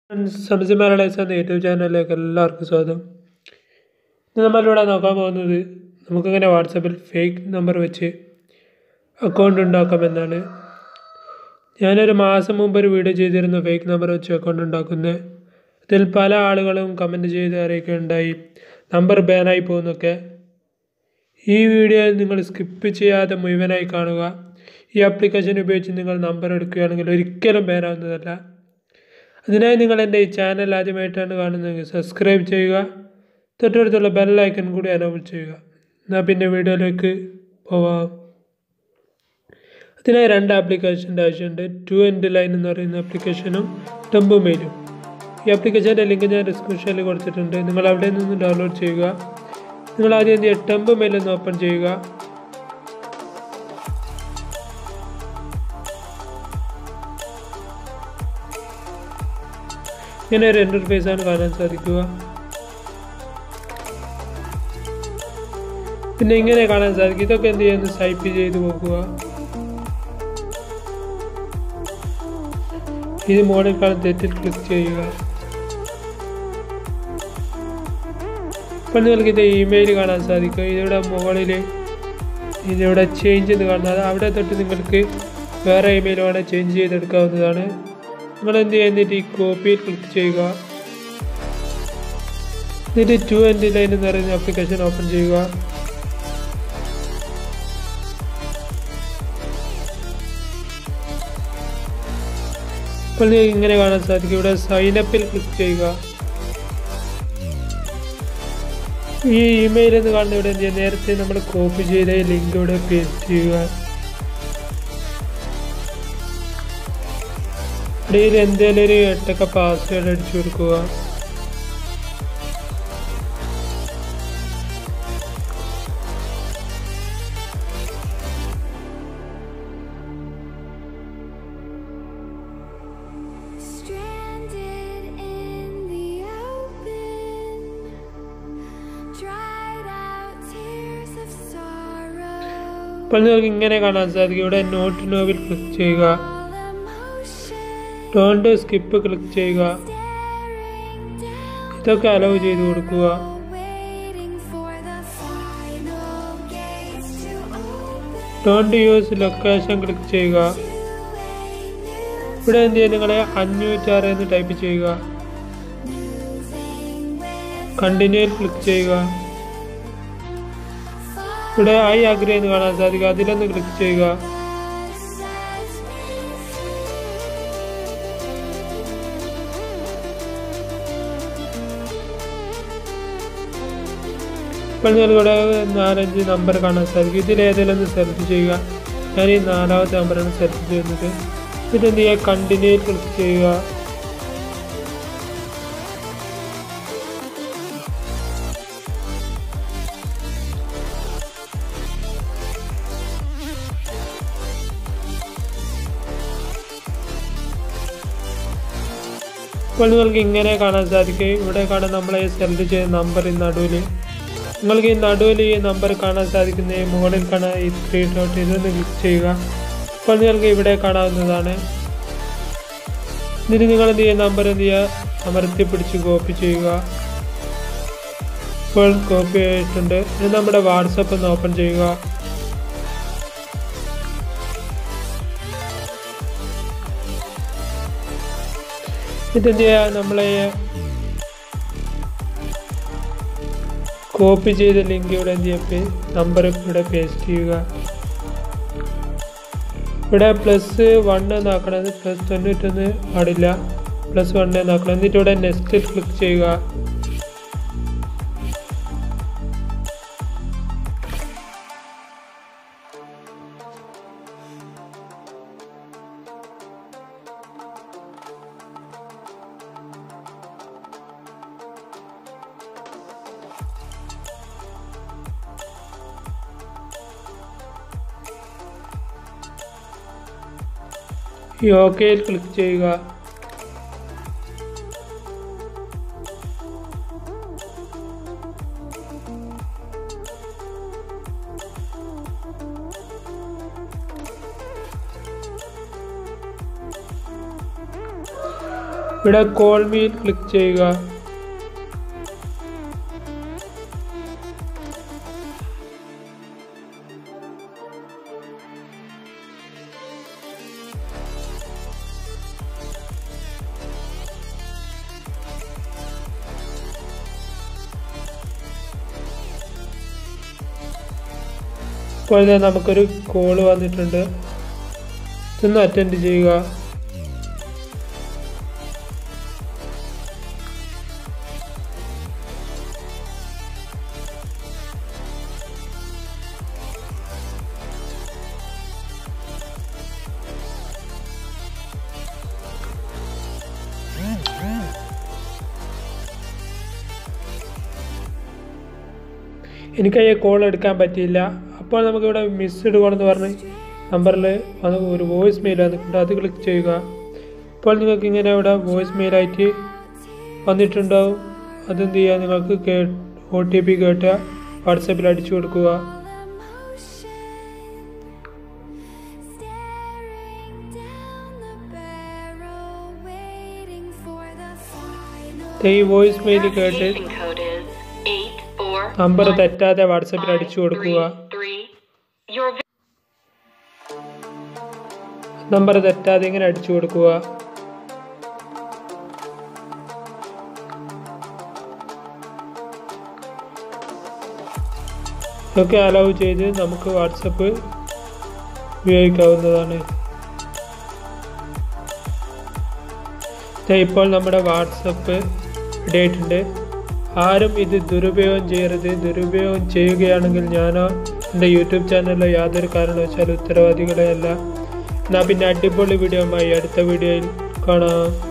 സംസി മലയാളീസ് എന്ന യൂട്യൂബ് ചാനലിലേക്ക് എല്ലാവർക്കും സ്വാഗതം ഇന്ന് നമ്മളിവിടെ നോക്കാൻ പോകുന്നത് നമുക്കിങ്ങനെ വാട്സപ്പിൽ ഫേക്ക് നമ്പർ വെച്ച് അക്കൗണ്ട് ഉണ്ടാക്കാമെന്നാണ് ഞാനൊരു മാസം മുമ്പ് ഒരു വീഡിയോ ചെയ്തിരുന്നു ഫേക്ക് നമ്പർ വെച്ച് അക്കൗണ്ട് ഉണ്ടാക്കുന്നത് ഇതിൽ പല ആളുകളും കമൻറ്റ് ചെയ്ത് അറിയിക്കുകയുണ്ടായി നമ്പർ ബാനായി പോകുന്നൊക്കെ ഈ വീഡിയോ നിങ്ങൾ സ്കിപ്പ് ചെയ്യാതെ മുഴുവനായി കാണുക ഈ ആപ്ലിക്കേഷൻ ഉപയോഗിച്ച് നിങ്ങൾ നമ്പർ എടുക്കുകയാണെങ്കിൽ ഒരിക്കലും ബാനാവുന്നതല്ല അതിനായി നിങ്ങൾ എൻ്റെ ഈ ചാനൽ ആദ്യമായിട്ടാണ് കാണുന്നതെങ്കിൽ സബ്സ്ക്രൈബ് ചെയ്യുക തൊട്ടടുത്തുള്ള ബെല്ലൈക്കൺ കൂടി അനൗബിൾ ചെയ്യുക എന്നാൽ പിന്നെ വീഡിയോയിലേക്ക് പോവാം അതിനായി രണ്ട് ആപ്ലിക്കേഷൻ്റെ ആവശ്യമുണ്ട് ടു എൻഡ് ലൈൻ എന്ന് പറയുന്ന ആപ്ലിക്കേഷനും ടെമ്പോ മെയിലും ഈ ആപ്ലിക്കേഷൻ്റെ ലിങ്ക് ഞാൻ ഡിസ്ക്രിപ്ഷനിൽ കൊടുത്തിട്ടുണ്ട് നിങ്ങൾ അവിടെ നിന്ന് ഡൗൺലോഡ് ചെയ്യുക നിങ്ങൾ ആദ്യം എന്ത് ചെയ്യുക ടെമ്പോ മെയിൽ ഒന്ന് ഓപ്പൺ ചെയ്യുക ഇങ്ങനെ ഒരു ഇൻ്റർഫേസ് ആണ് കാണാൻ സാധിക്കുക പിന്നെ ഇങ്ങനെ കാണാൻ സാധിക്കും ഇതൊക്കെ എന്ത് ചെയ്യുന്നു ടൈപ്പ് ചെയ്ത് നോക്കുക ഇത് മോഡൽ കാണാൻ തെറ്റിൽ ക്ലിക്ക് ചെയ്യുക അപ്പോൾ നിങ്ങൾക്ക് ഇത് ഇമെയിൽ കാണാൻ സാധിക്കും ഇതിവിടെ മുകളിൽ ഇതിവിടെ ചേഞ്ച് എന്ന് കാണുന്നത് അവിടെ തൊട്ട് നിങ്ങൾക്ക് വേറെ ഇമെയിൽ വേണേൽ ചേഞ്ച് ചെയ്തെടുക്കാവുന്നതാണ് നിങ്ങൾ എന്ത് ചെയ്യുന്നിട്ട് ഈ കോപ്പിയിൽ ക്ലിക്ക് ചെയ്യുക എന്നിട്ട് ടു എൻഡ് ലൈൻ എന്ന് പറയുന്ന ആപ്ലിക്കേഷൻ ഓപ്പൺ ചെയ്യുക അപ്പോൾ നിങ്ങൾക്ക് ഇങ്ങനെ കാണാൻ സാധിക്കും ഇവിടെ സൈനപ്പിൽ ക്ലിക്ക് ചെയ്യുക ഈ ഇമെയിൽ എന്ന് കാണുന്ന ഇവിടെ എന്ത് ചെയ്യുക നേരത്തെ നമ്മൾ കോപ്പി ചെയ്ത ലിങ്ക് ഇവിടെ പേസ്റ്റ് ചെയ്യുക ഇടയിൽ എന്തെങ്കിലും ഒരു എട്ടൊക്കെ പാസ്വേഡ് അടിച്ചു കൊടുക്കുക Stranded in the open, dried out tears of sorrow. ഇപ്പോൾ നിങ്ങൾക്ക് ഇങ്ങനെ കാണാൻ സാധിക്കും ഇവിടെ നോട്ട് നോവിൽ ക്ലിക്ക് ചെയ്യുക All emotion don't skip click ചെയ്യുക staring down, ഇതൊക്കെ അലവ് ചെയ്ത് കൊടുക്കുക waiting for the final gates to open don't use location click ചെയ്യുക to a new ഇവിടെ എന്ത് ചെയ്യുക നിങ്ങൾ അഞ്ഞൂറ്റാറ് എന്ന് ടൈപ്പ് ചെയ്യുക thing with കണ്ടിന്യൂയിൽ ക്ലിക്ക് ചെയ്യുക ഇവിടെ ഐ അഗ്രി എന്ന് കാണാൻ സാധിക്കും അതിലൊന്ന് ക്ലിക്ക് ചെയ്യുക sets me ഇപ്പോൾ നിങ്ങൾക്ക് ഇവിടെ നാലഞ്ച് നമ്പർ കാണാൻ സാധിക്കും ഇതിൽ ഏതെങ്കിലും ഒന്ന് സെലക്ട് ചെയ്യുക ഞാൻ ഈ നാലാമത്തെ നമ്പറാണ് സെലക്ട് ചെയ്യുന്നത് എന്നിട്ട് എന്ത് ചെയ്യുക കണ്ടിന്യൂയിൽ ക്ലിക്ക് ചെയ്യുക ഇപ്പോൾ നിങ്ങൾക്ക് ഇങ്ങനെ കാണാൻ സാധിക്കും ഇവിടെ കാണാൻ നമ്മളെ സെലക്ട് ചെയ്ത നമ്പർ ഈ നടുവിൽ നിങ്ങൾക്ക് ഈ നടുവിൽ ഈ നമ്പർ കാണാൻ സാധിക്കുന്ന ഈ മുകളിൽ കാണാൻ ഈ ത്രീ ഡോട്ട് ഇതൊന്ന് ക്ലിക്ക് ചെയ്യുക അപ്പോൾ നിങ്ങൾക്ക് ഇവിടെ കാണാവുന്നതാണ് എന്നിട്ട് നിങ്ങൾ എന്ത് ചെയ്യുക നമ്പർ എന്ത് ചെയ്യുക അമർത്തി പിടിച്ച് കോപ്പി ചെയ്യുക ഇപ്പോൾ കോപ്പി ആയിട്ടുണ്ട് ഇത് നമ്മുടെ വാട്സപ്പ് ഒന്ന് ഓപ്പൺ ചെയ്യുക ഇതെന്ത് ചെയ്യുക നമ്മളെ കോപ്പി ചെയ്ത ലിങ്ക് ഇവിടെ എന്ത് ചെയ്യുക നമ്പർ ഇവിടെ പേസ്റ്റ് ചെയ്യുക ഇവിടെ പ്ലസ് വൺ എന്നാക്കണത് പ്ലസ് തൊണ്ണൂറ്റൊന്ന് പാടില്ല പ്ലസ് വൺ എന്നാക്കണം എന്നിട്ട് ഇവിടെ നെക്സ്റ്റിൽ ക്ലിക്ക് ചെയ്യുക ഈ ഓക്കെയിൽ ക്ലിക്ക് ചെയ്യുക ഇവിടെ കോൾ മീൽ ക്ലിക്ക് ചെയ്യുക ഇപ്പോൾ ദേ നമുക്കൊരു കോള് വന്നിട്ടുണ്ട് ഇതൊന്ന് അറ്റൻഡ് ചെയ്യുക എനിക്ക് ഈ കോൾ എടുക്കാൻ പറ്റിയില്ല അപ്പോൾ നമുക്കിവിടെ മിസ്ഡ് കോൾ എന്ന് പറഞ്ഞ് നമ്പറിൽ വന്ന് ഒരു വോയിസ് മെയിൽ വന്നിട്ടുണ്ട് അത് ക്ലിക്ക് ചെയ്യുക അപ്പോൾ നിങ്ങൾക്ക് ഇങ്ങനെ ഇവിടെ വോയിസ് മെയിലായിട്ട് വന്നിട്ടുണ്ടാവും അതെന്ത് ചെയ്യുക നിങ്ങൾക്ക് കേ ഒ ടി പി കേട്ട വാട്സപ്പിൽ അടിച്ചു കൊടുക്കുക Staring down the barrel, waiting for the final. ദേ ഈ വോയിസ് മെയിൽ കേട്ട് Verification code is eight four number one തെറ്റാതെ വാട്സപ്പിൽ five അടിച്ചു കൊടുക്കുക three three. Your നമ്പർ തെറ്റാതെ ഇങ്ങനെ അടിച്ചു കൊടുക്കുക ഇതൊക്കെ അലൗ ചെയ്ത് നമുക്ക് വാട്സപ്പ് ഉപയോഗിക്കാവുന്നതാണ് ദേ ഇപ്പോൾ നമ്മുടെ വാട്സപ്പ് ഇടയിട്ടുണ്ട് ആരും ഇത് ദുരുപയോഗം ചെയ്യരുത് ദുരുപയോഗം ചെയ്യുകയാണെങ്കിൽ ഞാനോ എൻ്റെ യൂട്യൂബ് ചാനലിലോ യാതൊരു കാരണവശാലും ഉത്തരവാദികളെയല്ല എന്നാൽ പിന്നെ അടിപൊളി വീഡിയോ അടുത്ത വീഡിയോയിൽ കാണാം